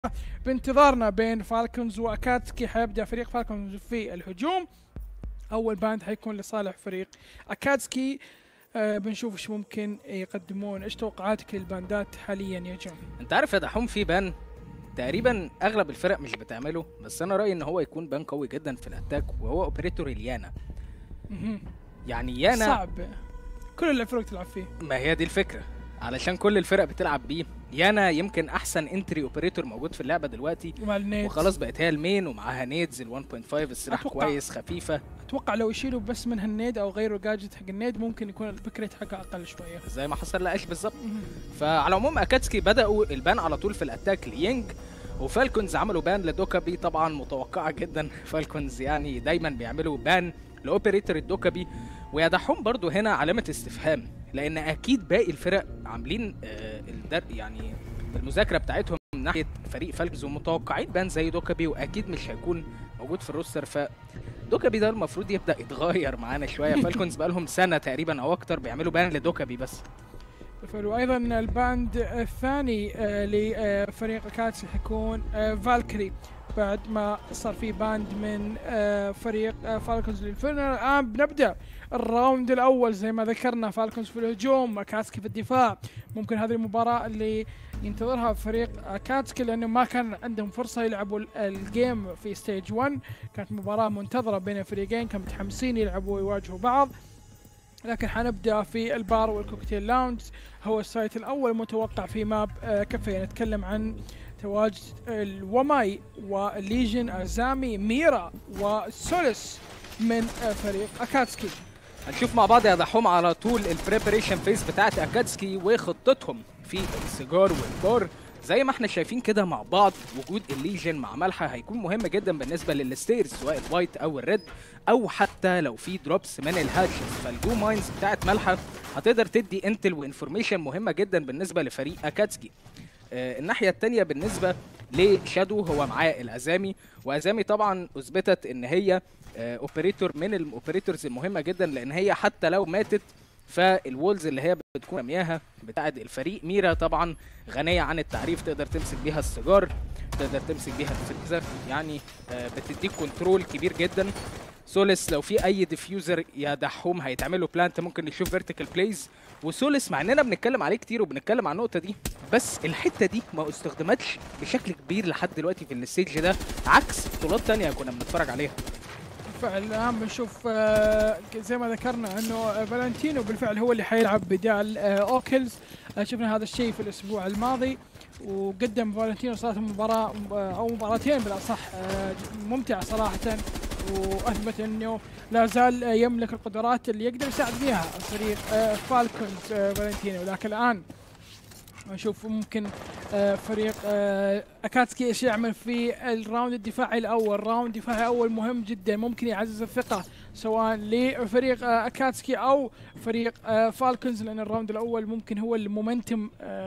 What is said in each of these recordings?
بانتظارنا بين فالكونز واكاتسكي حيبدا فريق فالكونز في الهجوم اول باند حيكون لصالح فريق اكاتسكي آه بنشوف ايش ممكن يقدمون ايش توقعاتك للباندات حاليا يا جون انت عارف يا دحوم في بان تقريبا اغلب الفرق مش بتعمله بس انا رايي ان هو يكون بان قوي جدا في الاتاك وهو اوبريتور اليانا مهم. يعني يانا صعب كل الفرق تلعب فيه ما هي دي الفكره علشان كل الفرق بتلعب بيه يانا يمكن احسن انتري اوبريتور موجود في اللعبه دلوقتي ومع النيد وخلاص بقت هي المين ومعاها نيدز ال 1.5 السلاح أتوقع. كويس خفيفه اتوقع لو يشيلوا بس منها النيد او غيروا الجاجت حق النيد ممكن يكون البكريت حقها اقل شويه زي ما حصل لاش بالظبط مهم. فعلى العموم اكاتسكي بداوا البان على طول في الاتاك لينج وفالكونز عملوا بان لدوكابي طبعا متوقعه جدا فالكونز يعني دايما بيعملوا بان لاوبريتور الدوكابي ويا دحوم برضو هنا علامه استفهام لان اكيد باقي الفرق عاملين آه الدر يعني المذاكره بتاعتهم من ناحيه فريق فالكونز ومتوقعين بان زي دوكابي واكيد مش هيكون موجود في الروستر ف دوكابي ده المفروض يبدا يتغير معانا شويه فالكونز بقالهم سنه تقريبا او اكتر بيعملوا بان لدوكابي بس وايضا الباند الثاني آه، لفريق كاتس حيكون آه، فالكري بعد ما صار في باند من آه، فريق آه، فالكونز للفينال الان بنبدا الراوند الاول زي ما ذكرنا فالكونز في الهجوم كاتسكي في الدفاع ممكن هذه المباراه اللي ينتظرها فريق كاتسكي لانه ما كان عندهم فرصه يلعبوا ال- الجيم في ستيج 1 كانت مباراه منتظره بين الفريقين كانوا متحمسين يلعبوا ويواجهوا بعض لكن حنبدا في البار والكوكتيل لاونج هو السايت الاول متوقع في ماب آه، كافيه نتكلم عن تواجد الوماي والليجن ازامي ميرا وسولس من آه، فريق اكاتسكي هنشوف مع بعض يا دحوم على طول البريبريشن فيز بتاعت اكاتسكي وخطتهم في السيجار والبار زي ما احنا شايفين كده مع بعض وجود الليجن مع ملحه هيكون مهم جدا بالنسبه للستيرز سواء الوايت او الريد او حتى لو في دروبس من الهاتشز فالجو ماينز بتاعت ملحه هتقدر تدي انتل وانفورميشن مهمه جدا بالنسبه لفريق اكاتسكي آه، الناحيه الثانيه بالنسبه لشادو هو معاه الازامي وازامي طبعا اثبتت ان هي اوبريتور من الاوبريتورز المهمه جدا لان هي حتى لو ماتت فالوولز اللي هي بتكون رمياها بتاعت الفريق ميرا طبعا غنيه عن التعريف تقدر تمسك بيها السيجار تقدر تمسك بيها الفريزر يعني آه، بتديك كنترول كبير جدا سوليس لو في اي ديفيوزر يا دحوم هيتعمل له بلانت ممكن نشوف فيرتيكال بلايز وسوليس مع اننا بنتكلم عليه كتير وبنتكلم عن النقطه دي بس الحته دي ما استخدمتش بشكل كبير لحد دلوقتي في الستيج ده عكس بطولات تانية كنا بنتفرج عليها بالفعل الان بنشوف آه، زي ما ذكرنا انه آه، فالنتينو بالفعل هو اللي حيلعب بدال آه، اوكلز آه، شفنا هذا الشيء في الاسبوع الماضي وقدم فالنتينو صارت مباراه آه، او مباراتين بالاصح آه، ممتعه صراحه واثبت انه لا زال آه، يملك القدرات اللي يقدر يساعد بها فريق آه، فالكونز آه، فالنتينو لكن الان نشوف ممكن آه، فريق آه، اكاتسكي ايش يعمل في الراوند الدفاعي الاول، راوند دفاعي اول مهم جدا ممكن يعزز الثقه سواء لفريق آه، اكاتسكي او فريق آه، فالكونز لان الراوند الاول ممكن هو المومنتم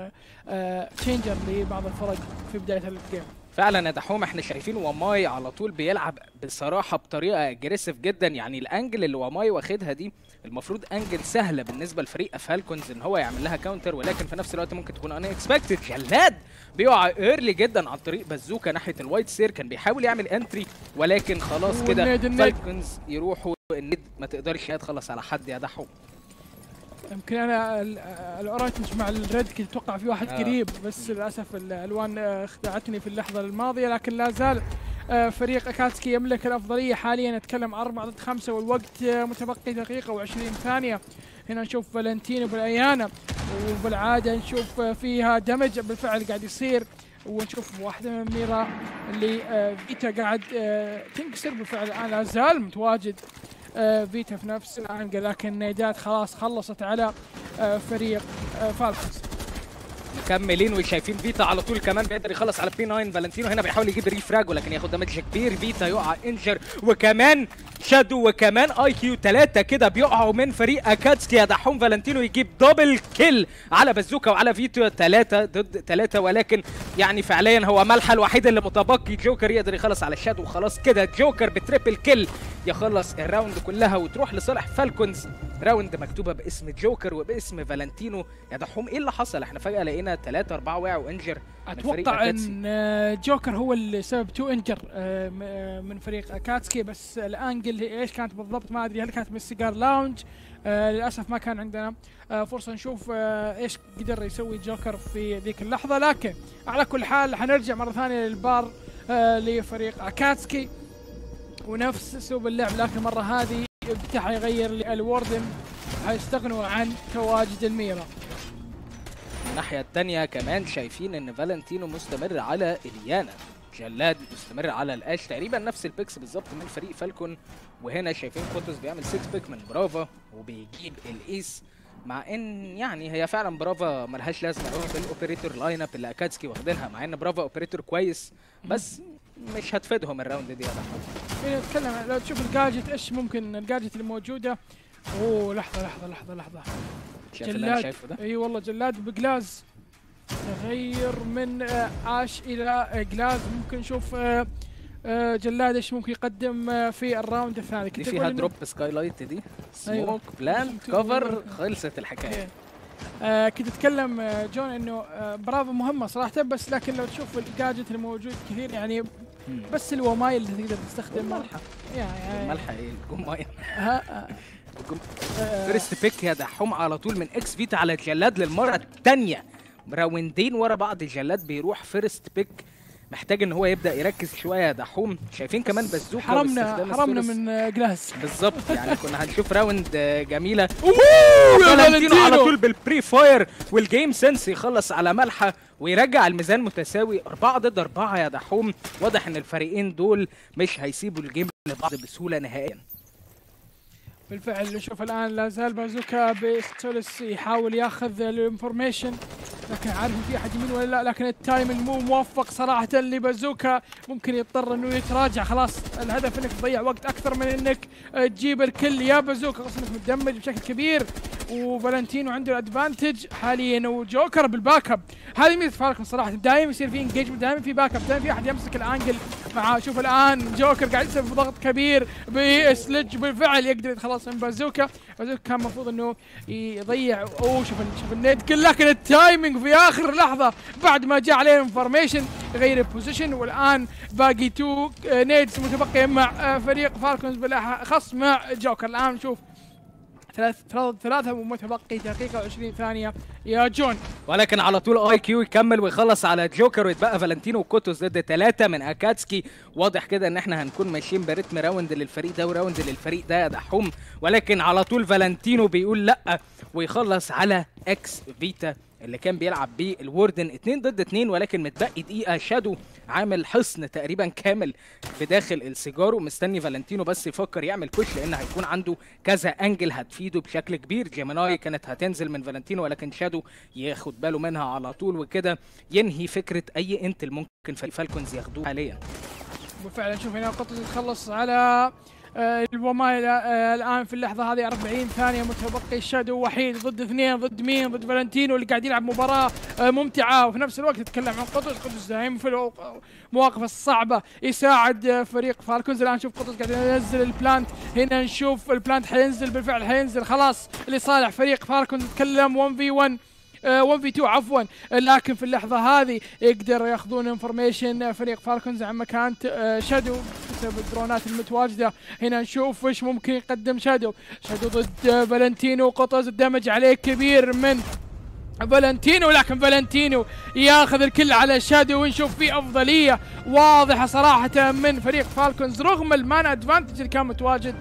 تشينجر لبعض الفرق في بدايه الجيم. فعلا يا دحوم احنا شايفين وماي على طول بيلعب بصراحه بطريقه اجريسيف جدا يعني الانجل اللي وماي واخدها دي المفروض انجل سهله بالنسبه لفريق فالكونز ان هو يعمل لها كاونتر ولكن في نفس الوقت ممكن تكون ان اكسبكتد جلاد بيقع ايرلي جدا عن طريق بازوكا ناحيه الوايت سير كان بيحاول يعمل انتري ولكن خلاص كده والنيد- النيد. فالكونز يروحوا النيد ما تقدرش هي تخلص على حد يا دحوم يمكن انا ال- آه، الاورنج مع الريد كنت اتوقع في واحد آه. قريب بس للاسف الالوان آه، خدعتني في اللحظه الماضيه لكن لا زال آه، فريق اكاتسكي يملك الافضليه حاليا نتكلم 4 ضد 5 والوقت آه، متبقي دقيقه و20 ثانيه هنا نشوف فالنتينو بالايانا وبالعاده نشوف آه، فيها دمج بالفعل قاعد يصير ونشوف واحده من ميرا اللي آه، فيتا قاعد آه، تنكسر بالفعل الان لا زال متواجد آه، فيتا في نفس الانجل لكن النيدات خلاص خلصت على آه، فريق آه، فالكونز مكملين وشايفين فيتا على طول كمان بيقدر يخلص على بي 9 فالنتينو هنا بيحاول يجيب ريفراج ولكن ياخد دامج كبير فيتا يقع انجر وكمان شادو وكمان اي كيو ثلاثة كده بيقعوا من فريق اكاتسكي يا دحوم فالنتينو يجيب دبل كيل على بازوكا وعلى فيتو ثلاثة ضد ثلاثة ولكن يعني فعليا هو ملحة الوحيد اللي متبقي جوكر يقدر يخلص على الشادو وخلاص كده جوكر بتريبل كيل يخلص الراوند كلها وتروح لصالح فالكونز راوند مكتوبه باسم جوكر وباسم فالنتينو يا دحوم ايه اللي حصل احنا فجاه لقينا ثلاثة أربعة وقعوا انجر من فريق اتوقع أكاتسي. ان آه، جوكر هو اللي سبب تو انجر آه، م- آه، من فريق اكاتسكي بس الانجل هي ايش كانت بالضبط ما ادري هل كانت من السيجار لاونج آه، للاسف ما كان عندنا آه، فرصه نشوف آه، ايش قدر يسوي جوكر في ذيك اللحظه لكن على كل حال حنرجع مره ثانيه للبار آه، لفريق اكاتسكي ونفس اسلوب اللعب لكن المره هذه ابتدى يغير الوردن حيستغنوا عن تواجد الميرا الناحية التانية كمان شايفين ان فالنتينو مستمر على اليانا جلاد مستمر على الاش تقريبا نفس البيكس بالظبط من فريق فالكون وهنا شايفين كوتوس بيعمل 6 بيك من برافا وبيجيب الايس مع ان يعني هي فعلا برافا ملهاش لازمه قوي في الاوبريتور لاين اب اللي اكاتسكي واخدينها مع ان برافا اوبريتور كويس بس مش هتفيدهم الراوند دي يا دحمد فينا نتكلم لو تشوف الجاجت ايش ممكن الجاجت اللي موجوده اوه لحظه لحظه لحظه لحظه شايف اللي انا شايفه ده اي والله جلاد بجلاز تغير من آه، عاش الى آه، جلاز ممكن نشوف آه، آه، جلاد ايش ممكن يقدم آه، في الراوند الثاني دي كنت فيها أقول إنه- دروب سكاي لايت دي أيوة. سموك بلان شفتوا- كفر خلصت الحكايه إيه. آه كنت اتكلم آه، جون انه آه برافو مهمه صراحه بس لكن لو تشوف الجاجت الموجود كثير يعني مم. بس الومايل اللي تقدر تستخدمها الملحة يعني الملحة ايه الجماية ها آه، فيرست بيك يا دحوم على طول من اكس فيتا على جلاد للمره الثانيه راوندين ورا بعض جلاد بيروح فيرست بيك محتاج ان هو يبدا يركز شويه يا دحوم شايفين كمان بازوكا حرمنا واستخدام حرمنا الثلث. من آه، جلاس بالظبط يعني كنا هنشوف راوند آه، جميله يا فالنتينو على فالنتينو. طول بالبري فاير والجيم سنس يخلص على ملحه ويرجع الميزان متساوي أربعة ضد أربعة يا دحوم واضح إن الفريقين دول مش هيسيبوا الجيم لبعض بسهولة نهائيا بالفعل نشوف الان لا زال بازوكا بستولس يحاول ياخذ الانفورميشن لكن عارف إن في احد يمين ولا لا لكن التايمنج مو موفق صراحه لبازوكا ممكن يضطر انه يتراجع خلاص الهدف انك تضيع وقت اكثر من انك آه، تجيب الكل يا بازوكا خلاص انك متدمج بشكل كبير وفالنتينو عنده الادفانتج حاليا وجوكر بالباك اب هذه ميزه فالكون صراحه دائما يصير في انجيجمنت دائما في باك اب دائما في احد يمسك الانجل مع شوف الان جوكر قاعد يسوي ضغط كبير بسلج بالفعل يقدر يتخلص من بازوكا بازوكا كان المفروض انه يضيع اوه شوف ال- شوف النيد كل لكن التايمينج في اخر لحظه بعد ما جاء عليه انفورميشن يغير البوزيشن والان باقي تو نيدز متبقيه مع آه، فريق فالكونز بالاخص مع جوكر الان نشوف ثلاث ثلاث ثلاثة ومتبقي دقيقة و20 ثانية يا جون ولكن على طول اي كيو يكمل ويخلص على جوكر ويتبقى فالنتينو وكوتوس ضد ثلاثة من اكاتسكي واضح كده ان احنا هنكون ماشيين برتم راوند للفريق ده وراوند للفريق ده يا دحوم ولكن على طول فالنتينو بيقول لا ويخلص على اكس فيتا اللي كان بيلعب بيه الوردن اتنين ضد اتنين ولكن متبقي دقيقة شادو عامل حصن تقريبا كامل في داخل السيجار ومستني فالنتينو بس يفكر يعمل بوش لان هيكون عنده كذا انجل هتفيده بشكل كبير جيميناي كانت هتنزل من فالنتينو ولكن شادو ياخد باله منها على طول وكده ينهي فكرة اي انتل ممكن في الفالكونز ياخدوه حاليا وفعلا شوف هنا قطز يتخلص على آه، الومايل آه، الان في اللحظه هذه 40 ثانيه متبقي الشادو وحيد ضد اثنين ضد مين ضد فالنتينو اللي قاعد يلعب مباراه آه، ممتعه وفي نفس الوقت تتكلم عن قطز قطز دائما في المواقف الصعبه يساعد آه، فريق فالكونز الان شوف قطز قاعد ينزل البلانت هنا نشوف البلانت حينزل بالفعل حينزل خلاص لصالح فريق فالكونز نتكلم 1 في 1 1 في 2 عفوا لكن في اللحظه هذه يقدر ياخذون انفورميشن فريق فالكونز عن مكان آه، شادو بسبب الدرونات المتواجده هنا نشوف وش ممكن يقدم شادو شادو ضد آه، فالنتينو قطز الدمج عليه كبير من فالنتينو لكن فالنتينو ياخذ الكل على شادو ونشوف في افضليه واضحه صراحه من فريق فالكونز رغم المان ادفانتج اللي كان متواجد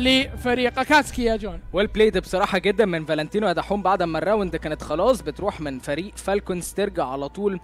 لفريق اكاتسكي يا جون ويل بلايد بصراحه جدا من فالنتينو يا دحوم بعد ما الراوند كانت خلاص بتروح من فريق فالكونز ترجع على طول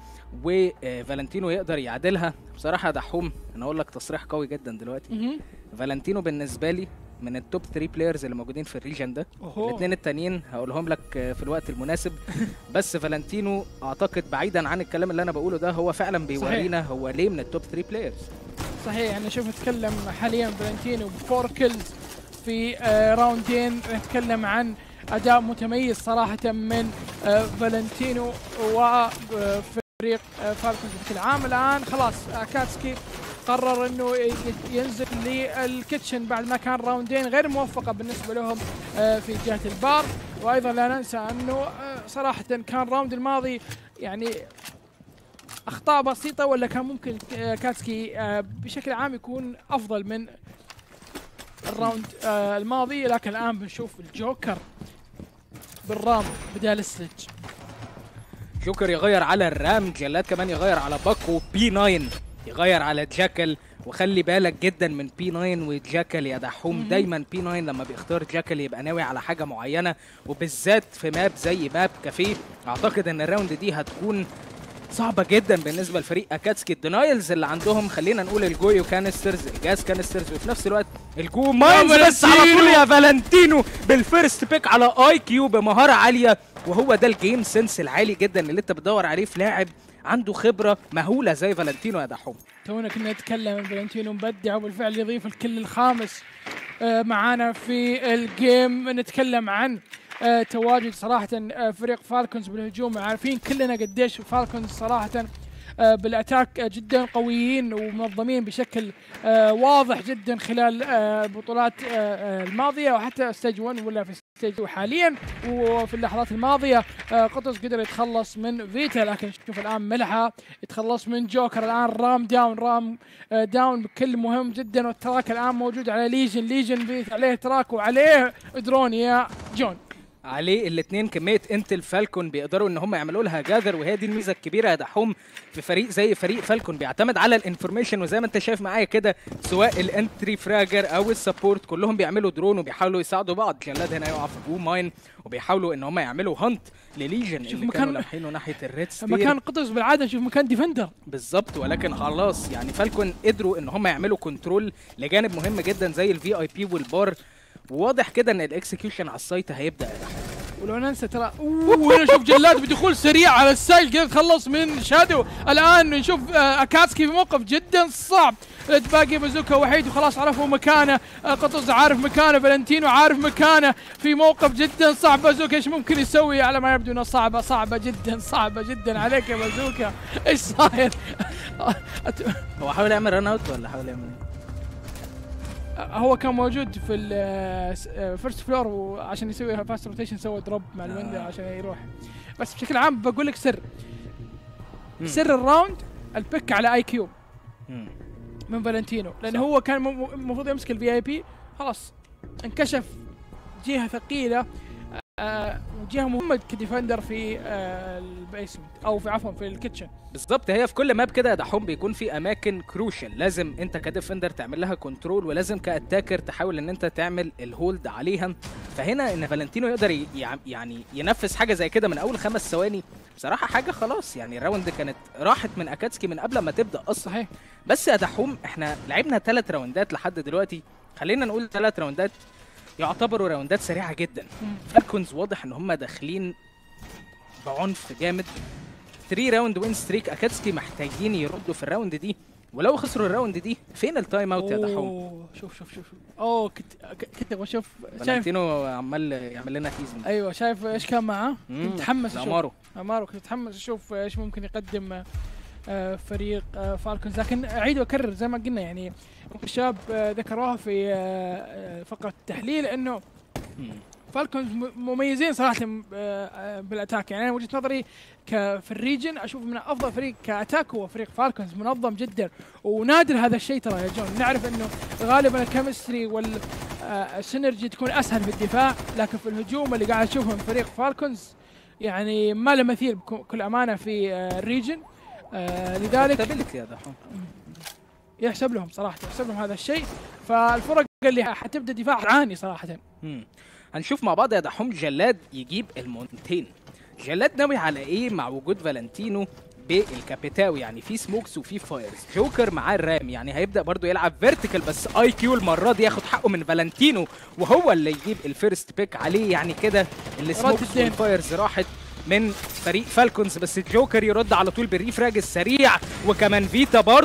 وفالنتينو يقدر يعادلها بصراحه يا دحوم انا اقول لك تصريح قوي جدا دلوقتي فالنتينو بالنسبه لي من التوب 3 بلايرز اللي موجودين في الريجن ده أوهو. الاثنين التانيين هقولهم لك في الوقت المناسب بس فالنتينو اعتقد بعيدا عن الكلام اللي انا بقوله ده هو فعلا بيورينا هو ليه من التوب 3 بلايرز صحيح انا شوف نتكلم حاليا فالنتينو بفور كيلز في آه، راوندين نتكلم عن اداء متميز صراحه من آه، فالنتينو وفريق آه، فالكونز بشكل عام الان خلاص اكاتسكي قرر انه ي- ينزل للكيتشن بعد ما كان راوندين غير موفقه بالنسبه لهم آه، في جهه البار وايضا لا ننسى انه آه، صراحه كان الراوند الماضي يعني اخطاء بسيطه ولا كان ممكن آه، كاتسكي آه، بشكل عام يكون افضل من الراوند آه، الماضي لكن الان بنشوف الجوكر بالرام بدال السلج جوكر يغير على الرام جلاد كمان يغير على باكو بي 9 يغير على جاكل وخلي بالك جدا من بي 9 وجاكل يا دحوم مهم. دايما بي 9 لما بيختار جاكل يبقى ناوي على حاجه معينه وبالذات في ماب زي ماب كافيه اعتقد ان الراوند دي هتكون صعبة جدا بالنسبة لفريق اكاتسكي الدينايلز اللي عندهم خلينا نقول الجويو كانسترز الجاز كانسترز وفي نفس الوقت الجو ماينز بس على طول فالنتينو. يا فالنتينو بالفيرست بيك على اي كيو بمهارة عالية وهو ده الجيم سنس العالي جدا اللي انت بتدور عليه في لاعب عنده خبرة مهولة زي فالنتينو يا دحوم تونا كنا نتكلم عن فالنتينو مبدع وبالفعل يضيف الكل الخامس آه، معانا في الجيم نتكلم عن آه، تواجد صراحة آه، فريق فالكونز بالهجوم عارفين كلنا قديش فالكونز صراحة آه، بالاتاك آه، جدا قويين ومنظمين بشكل آه، واضح جدا خلال آه، البطولات آه، آه، الماضيه وحتى ستيج 1 ولا في ستيج 2 حاليا وفي اللحظات الماضيه آه، قطز قدر يتخلص من فيتا لكن شوف الان ملحه يتخلص من جوكر الان رام داون رام آه، داون بكل مهم جدا والتراك الان موجود على ليجن ليجن فيتا عليه تراك وعليه درون يا جون عليه الاثنين كميه انتل فالكون بيقدروا ان هم يعملوا لها جاذر وهي دي الميزه الكبيره يا دحوم في فريق زي فريق فالكون بيعتمد على الانفورميشن وزي ما انت شايف معايا كده سواء الانتري فراجر او السبورت كلهم بيعملوا درون وبيحاولوا يساعدوا بعض جلاد هنا يقع في بو ماين وبيحاولوا ان هم يعملوا هانت لليجن شوف اللي مكان- كانوا لاحينه ناحيه الريد ستير مكان قطز بالعاده نشوف مكان ديفندر بالظبط ولكن خلاص يعني فالكون قدروا ان هم يعملوا كنترول لجانب مهم جدا زي الفي اي بي والبار وواضح كده ان الاكسكيوشن على السايت هيبدا يا دحوم. ولو ننسى ترى اوه هنا نشوف جلاد بدخول سريع على السايل قدر يتخلص من شادو الان نشوف آه، اكاتسكي في موقف جدا صعب باقي بازوكا وحيد وخلاص عرفوا مكانه آه، قطز عارف مكانه فالنتينو عارف مكانه في موقف جدا صعب بازوكا ايش ممكن يسوي على ما يبدو انه صعبه صعبه جدا صعبه جدا عليك يا بازوكا ايش صاير أت- هو حاول يعمل ران اوت ولا حاول يعمل ايه؟ هو كان موجود في الفيرست فلور وعشان يسوي فاست روتيشن سوى دروب مع الويندو آه. عشان يروح بس بشكل عام بقول لك سر مم. سر الراوند البيك على اي كيو مم. من فالنتينو لان صح. هو كان م- المفروض يمسك الفي اي بي خلاص انكشف جهه ثقيله آه، وجهه مهمه كديفندر في آه، البيسمنت او في عفوا في الكيتشن بالظبط هي في كل ماب كده يا دحوم بيكون في اماكن كروشال لازم انت كديفندر تعمل لها كنترول ولازم كاتاكر تحاول ان انت تعمل الهولد عليها فهنا ان فالنتينو يقدر ي- يع- يعني ينفذ حاجه زي كده من اول خمس ثواني بصراحه حاجه خلاص يعني الراوند كانت راحت من اكاتسكي من قبل ما تبدا اصلا صحيح بس يا دحوم احنا لعبنا ثلاث راوندات لحد دلوقتي خلينا نقول ثلاث راوندات يعتبروا راوندات سريعه جدا مم. فالكونز واضح ان هم داخلين بعنف جامد 3 راوند وين ستريك اكاتسكي محتاجين يردوا في الراوند دي ولو خسروا الراوند دي فين التايم اوت يا دحوم أوه، شوف شوف شوف شوف. اوه كنت كنت ابغى اشوف شايف فالنتينو عمال يعمل لنا تيزن ايوه شايف ايش كان معاه مم، كنت متحمس اشوف امارو امارو كنت متحمس اشوف ايش ممكن يقدم آه، آه، فريق آه، فالكونز لكن اعيد واكرر زي ما قلنا يعني الشباب آه، ذكروها في آه، آه، فقره التحليل انه مم. فالكونز م- مميزين صراحه م- آه، آه، بالاتاك يعني انا وجهه نظري ك- في الريجن اشوف من افضل فريق كاتاك هو فريق فالكونز منظم جدا ونادر هذا الشيء ترى يا جون نعرف انه غالبا الكيمستري والسينرجي تكون اسهل في الدفاع لكن في الهجوم اللي قاعد اشوفه من فريق فالكونز يعني ما له مثيل بكل امانه في آه، الريجن آه، لذلك stability يا دحوم يحسب لهم صراحه يحسب لهم هذا الشيء فالفرق اللي حتبدا دفاع عاني صراحه مم. هنشوف مع بعض يا دحوم جلاد يجيب المونتين جلاد ناوي على ايه مع وجود فالنتينو بالكابيتاو يعني في سموكس وفي فايرز جوكر معاه الرام يعني هيبدا برضو يلعب فيرتيكال بس اي كيو المره دي ياخد حقه من فالنتينو وهو اللي يجيب الفيرست بيك عليه يعني كده السموكس الدين. والفايرز راحت من فريق فالكونز بس الجوكر يرد على طول بالريفراج السريع وكمان فيتا برضو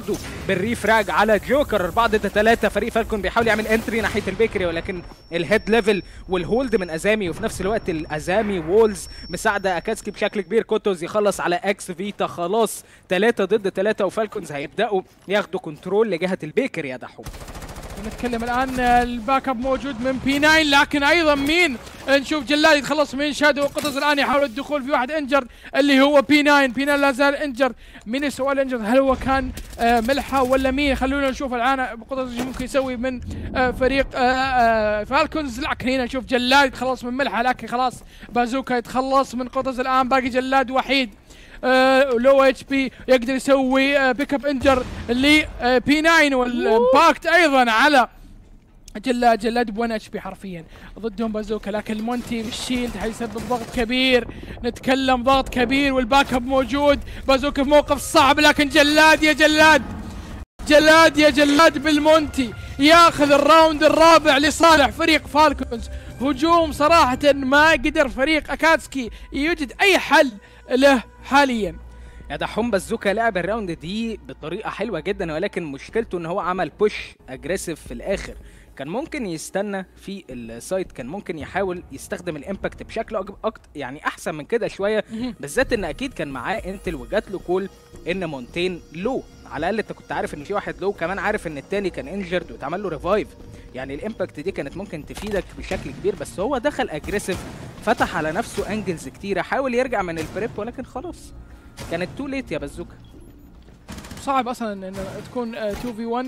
بالريفراج على جوكر 4 ضد 3 فريق فالكون بيحاول يعمل انتري ناحيه البيكري ولكن الهيد ليفل والهولد من ازامي وفي نفس الوقت الازامي وولز مساعده اكاتسكي بشكل كبير كوتوز يخلص على اكس فيتا خلاص 3 ضد 3 وفالكونز هيبداوا ياخدوا كنترول لجهه البيكري يا دحوم نتكلم الان الباك اب موجود من بي 9 لكن ايضا مين نشوف جلاد يتخلص من شادو قطز الان يحاول الدخول في واحد انجر اللي هو بي 9 بي 9 لا زال انجر مين سوى الانجر هل هو كان آه ملحه ولا مين خلونا نشوف الان قطز ايش ممكن يسوي من آه فريق آه آه فالكونز لكن هنا نشوف جلاد يتخلص من ملحه لكن خلاص بازوكا يتخلص من قطز الان باقي جلاد وحيد لو اتش بي يقدر يسوي بيك اب انجر لبي 9 والامباكت ايضا على جلاد جلاد ب 1 اتش بي حرفيا ضدهم بازوكا لكن مونتي بالشيلد حيسبب ضغط كبير نتكلم ضغط كبير والباك اب موجود بازوكا في موقف صعب لكن جلاد يا جلاد جلاد يا جلاد بالمونتي ياخذ الراوند الرابع لصالح فريق فالكونز هجوم صراحة ما قدر فريق اكاتسكي يوجد اي حل له حاليا يا دحوم بازوكا لعب الراوند دي بطريقه حلوه جدا ولكن مشكلته ان هو عمل بوش اجريسيف في الاخر كان ممكن يستنى في السايت كان ممكن يحاول يستخدم الامباكت بشكل أكتر يعني احسن من كده شويه بالذات ان اكيد كان معاه انتل وجات له كول ان مونتين لو على الاقل انت كنت عارف ان في واحد لو كمان عارف ان التاني كان انجرد واتعمل له ريفايف يعني الامباكت دي كانت ممكن تفيدك بشكل كبير بس هو دخل اجريسيف فتح على نفسه انجلز كتيره حاول يرجع من البريب ولكن خلاص كانت تو ليت يا بازوكا صعب اصلا ان تكون 2 في 1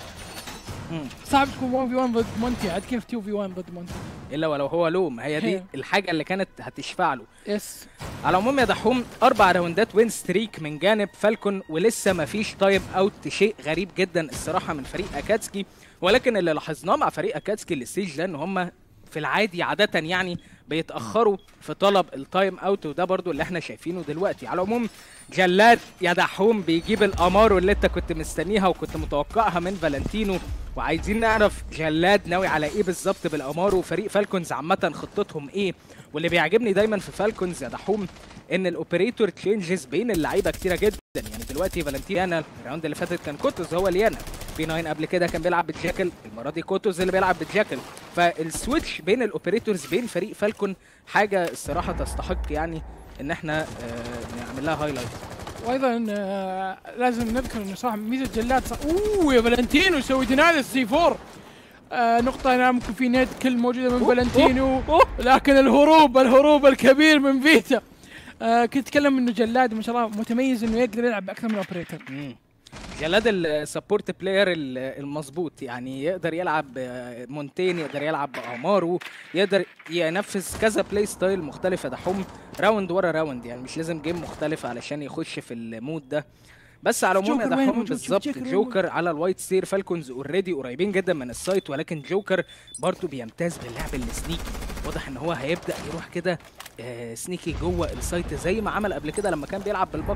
صعب تكون 1 في 1 ضد مونتي عاد كيف 2 في 1 ضد مونتي الا ولو هو لوم هي دي الحاجه اللي كانت هتشفع له يس على العموم يا دحوم اربع راوندات وين ستريك من جانب فالكون ولسه ما فيش تايم اوت شيء غريب جدا الصراحه من فريق اكاتسكي ولكن اللي لاحظناه مع فريق اكاتسكي الستيج ده ان هم في العادي عاده يعني بيتاخروا في طلب التايم اوت وده برضو اللي احنا شايفينه دلوقتي على العموم جلاد يا دحوم بيجيب الامارو اللي انت كنت مستنيها وكنت متوقعها من فالنتينو وعايزين نعرف جلاد ناوي على ايه بالظبط بالامارو وفريق فالكونز عامه خطتهم ايه واللي بيعجبني دايما في فالكونز يا دحوم ان الاوبريتور تشينجز بين اللعيبه كتيره جدا يعني دلوقتي فالنتيانا الراوند اللي فاتت كان كوتوز هو ليانا بي 9 قبل كده كان بيلعب بجاكل المره دي كوتوز اللي بيلعب بجاكل فالسويتش بين الاوبريتورز بين فريق فالكون حاجه الصراحه تستحق يعني ان احنا آه نعمل لها هايلايت وايضا آه لازم نذكر انه صراحه ميزه جلاد صح اوه يا فالنتينو يسوي دينايل السي 4 آه نقطة هنا ممكن في نيد كل موجودة من فالنتينو لكن الهروب الهروب الكبير من فيتا آه كنت اتكلم انه جلاد ما شاء الله متميز انه يقدر يلعب باكثر من اوبريتور جلاد السبورت بلاير المظبوط يعني يقدر يلعب مونتين يقدر يلعب بامارو يقدر ينفذ كذا بلاي ستايل مختلفه دحوم راوند ورا راوند يعني مش لازم جيم مختلف علشان يخش في المود ده بس على العموم يا دحوم بالظبط جوكر على الوايت ستير فالكونز اوريدي قريبين جدا من السايت ولكن جوكر برضه بيمتاز باللعب السنيكي واضح ان هو هيبدا يروح كده آه سنيكي جوه السايت زي ما عمل قبل كده لما كان بيلعب بالبق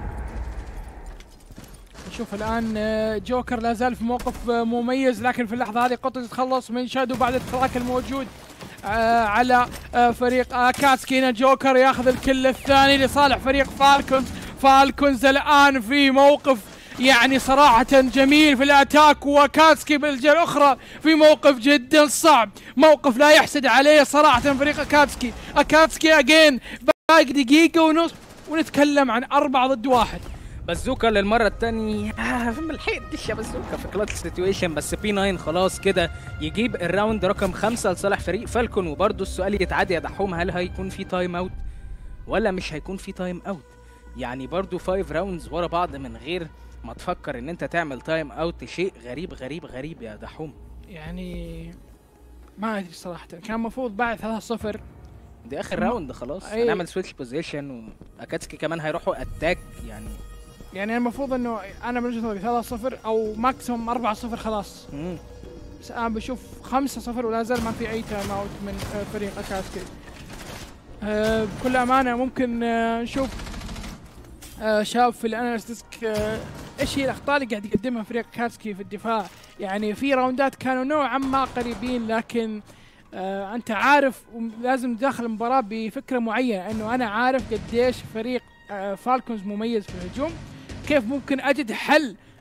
نشوف الان جوكر لا زال في موقف مميز لكن في اللحظه هذه قطز يتخلص من شادو بعد التراك الموجود على فريق كاتسكينا جوكر ياخذ الكل الثاني لصالح فريق فالكونز فالكونز الان في موقف يعني صراحة جميل في الاتاك وكاتسكي بالجهة الاخرى في موقف جدا صعب، موقف لا يحسد عليه صراحة فريق اكاتسكي، اكاتسكي اجين باقي دقيقة ونص ونتكلم عن أربعة ضد واحد. بازوكا للمرة الثانية آه ما لحقتش يا بازوكا في كلات سيتويشن بس بي 9 خلاص كده يجيب الراوند رقم خمسة لصالح فريق فالكون وبرده السؤال يتعاد يا دحوم هل هيكون في تايم اوت ولا مش هيكون في تايم اوت يعني برضو 5 راوندز ورا بعض من غير ما تفكر ان انت تعمل تايم اوت شيء غريب غريب غريب يا دحوم يعني ما ادري صراحة كان المفروض بعد 3-0 دي اخر راوند خلاص أي... هنعمل سويتش بوزيشن واكاتسكي كمان هيروحوا اتاك يعني يعني المفروض انه انا من وجهه نظري 3-0 او ماكسيموم 4-0 خلاص مم. بس انا بشوف 5-0 ولا زال ما في اي تايم اوت من فريق اكاسكي أه بكل امانه ممكن أه نشوف أه شاب في الاناليست أه ايش هي الاخطاء اللي قاعد يقدمها فريق كاتسكي في الدفاع يعني في راوندات كانوا نوعا ما قريبين لكن آه انت عارف لازم داخل المباراه بفكره معينه انه انا عارف قديش فريق آه فالكونز مميز في الهجوم كيف ممكن اجد حل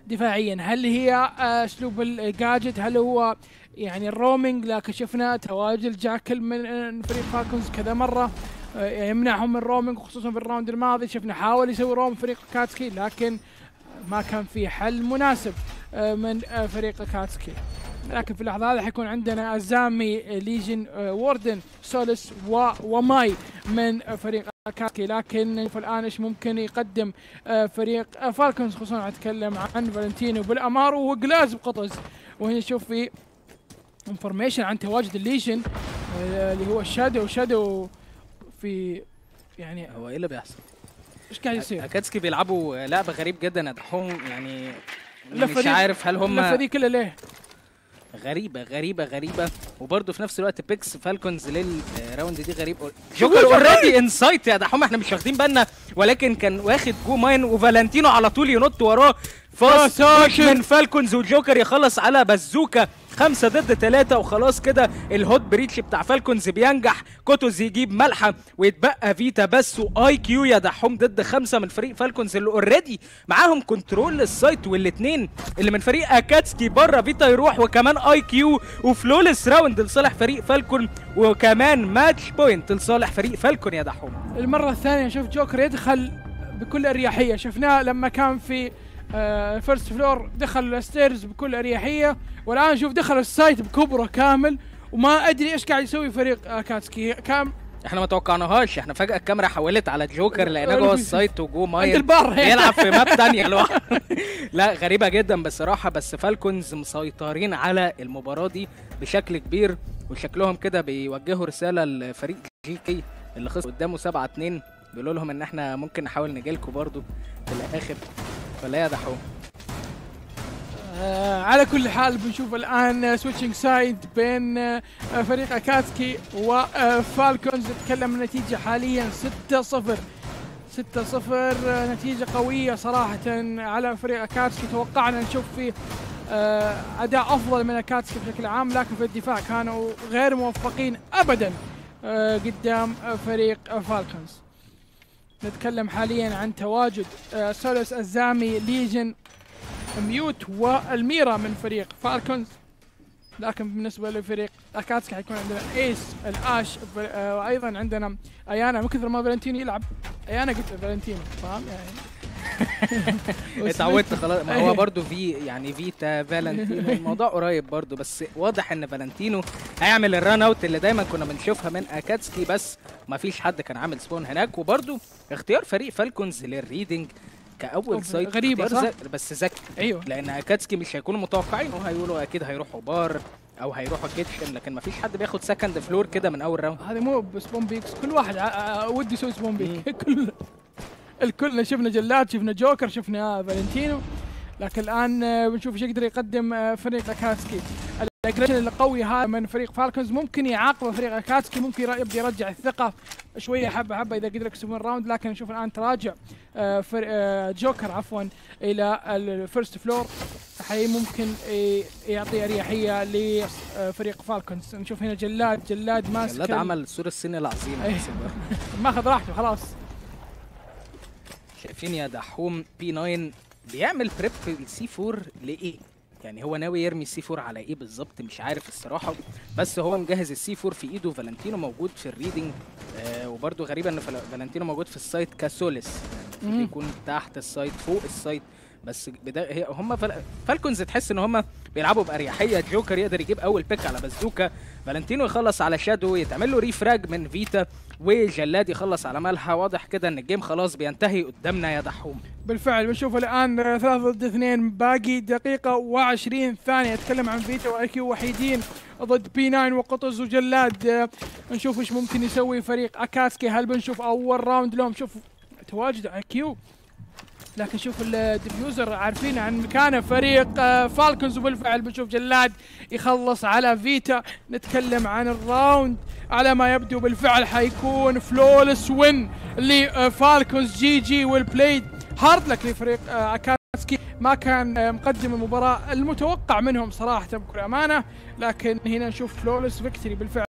دفاعيا هل هي آه، اسلوب الجاجت هل هو يعني الرومينج لكن شفنا تواجد جاكل من آه، فريق فالكونز كذا مره آه، يمنعهم من الرومينج خصوصا في الراوند الماضي شفنا حاول يسوي روم فريق كاتسكي لكن ما كان في حل مناسب آه، من آه، فريق كاتسكي لكن في اللحظه هذه حيكون عندنا ازامي ليجن آه، ووردن سولس و- وماي من آه، فريق كاتسكي لكن نشوف الان ايش ممكن يقدم آه، فريق آه، فالكونز خصوصا اتكلم عن فالنتينو بالامارو وجلاز بقطز وهنا نشوف في انفورميشن عن تواجد الليجن آه، اللي هو شادو شادو في يعني هو ايه اللي بيحصل؟ ايش قاعد يصير؟ اكاتسكي بيلعبوا لعبه غريب جدا يا دحوم يعني اللفة مش دي- عارف هل هم اللفه دي كلها ليه؟ غريبه غريبه غريبه وبرضه في نفس الوقت بيكس فالكونز للراوند دي غريب شو جوكر شغال؟ اوريدي انسايت يا دحوم احنا مش واخدين بالنا ولكن كان واخد جو ماين وفالنتينو على طول ينط وراه فاست ساكت. من فالكونز والجوكر يخلص على بازوكا خمسة ضد ثلاثة وخلاص كده الهوت بريتش بتاع فالكونز بينجح كوتوز يجيب ملحة ويتبقى فيتا بس واي كيو يا دحوم ضد خمسة من فريق فالكونز اللي اوريدي معاهم كنترول للسايت والاثنين اللي من فريق اكاتسكي بره فيتا يروح وكمان اي كيو وفلولس راوند لصالح فريق فالكون وكمان ماتش بوينت لصالح فريق فالكون يا دحوم المرة الثانية نشوف جوكر يدخل بكل أريحية شفناه لما كان في آه فيرست فلور دخل الستيرز بكل أريحية والآن نشوف دخل السايت بكبره كامل وما أدري إيش قاعد يسوي فريق آه كاتسكي كام احنا ما توقعناهاش احنا فجأة الكاميرا حولت على جوكر لقيناه جوه السايت وجو عند ماير البار بيلعب في ماب تانية لوحده لا غريبة جدا بصراحة بس فالكونز مسيطرين على المباراة دي بشكل كبير وشكلهم كده بيوجهوا رسالة لفريق جي كي اللي خسر قدامه 7 2 بيقولوا لهم ان احنا ممكن نحاول نجيلكوا برضو في الاخر فلا يا دحوم آه على كل حال بنشوف الان سويتشنج سايد بين آه فريق اكاتسكي وفالكونز نتكلم النتيجه حاليا 6 0 6 0 نتيجه قويه صراحه على فريق اكاتسكي توقعنا نشوف فيه آه اداء افضل من اكاتسكي بشكل عام لكن في الدفاع كانوا غير موفقين ابدا آه قدام آه فريق آه فالكونز نتكلم حاليا عن تواجد آه سولس الزامي ليجن ميوت والميرا من فريق فالكونز لكن بالنسبه لفريق اكاتسكي حيكون عندنا ايس الاش ف- آه، وايضا عندنا ايانا من كثر ما فالنتينو يلعب ايانا قلت فالنتينو فاهم يعني اتعودت خلاص ما أيه. هو برضو في يعني فيتا فالنتينو الموضوع قريب برضو بس واضح ان فالنتينو هيعمل الران اوت اللي دايما كنا بنشوفها من اكاتسكي بس ما فيش حد كان عامل سبون هناك وبرضو اختيار فريق فالكونز للريدنج كاول أوف، سايت غريبة، اختيار صح؟ ذكي- بس ذكي ايوه لان اكاتسكي مش هيكونوا متوقعين وهيقولوا اكيد هيروحوا بار او هيروحوا كيتشن لكن ما فيش حد بياخد سكند فلور كده من اول راوند هذه مو بسبون بيكس كل واحد ع- ع- ودي يسوي سبون بيك كل الكل شفنا جلاد شفنا جوكر شفنا فالنتينو لكن الان آه، بنشوف ايش يقدر يقدم آه، فريق اكاتسكي الاجريشن القوي هذا من فريق فالكونز ممكن يعاقب فريق اكاتسكي ممكن ير- يبدا يرجع الثقه شويه حبه حبه اذا قدر يكسبون الراوند لكن نشوف الان تراجع آه، فر- آه، جوكر عفوا الى الفيرست فلور حي ممكن ي- يعطي اريحيه لفريق فالكونز نشوف هنا جلاد جلاد ماسك جلاد ال- عمل السور الصيني العظيم أيه. ماخذ راحته خلاص شايفين يا دحوم بي 9 بيعمل بريب في السي 4 لايه؟ يعني هو ناوي يرمي السي 4 على ايه بالظبط مش عارف الصراحه بس هو مجهز السي 4 في ايده فالنتينو موجود في الريدنج آه وبرده غريبه ان فال- فالنتينو موجود في السايت كسوليس يعني مم. بيكون تحت السايت فوق السايت بس بدا هي هم فال... فالكونز تحس ان هم بيلعبوا باريحيه جوكر يقدر يجيب اول بيك على بازوكا فالنتينو يخلص على شادو يتعمل له ريفراج من فيتا وجلاد يخلص على مالها واضح كده ان الجيم خلاص بينتهي قدامنا يا دحوم بالفعل بنشوف الان آه، ثلاثة ضد اثنين باقي دقيقة و20 ثانية اتكلم عن فيتا واي كيو وحيدين ضد بي 9 وقطز وجلاد آه، نشوف ايش ممكن يسوي فريق اكاسكي هل بنشوف اول راوند لهم شوف تواجد اي كيو لكن شوف الديفيوزر عارفين عن مكانه فريق آه، فالكونز وبالفعل بنشوف جلاد يخلص على فيتا نتكلم عن الراوند على ما يبدو بالفعل حيكون فلولس وين لفالكونز جي جي والبلايد هارد لك لفريق آه، اكاتسكي ما كان آه، مقدم المباراة المتوقع منهم صراحة بكل أمانة لكن هنا نشوف فلولس فيكتوري بالفعل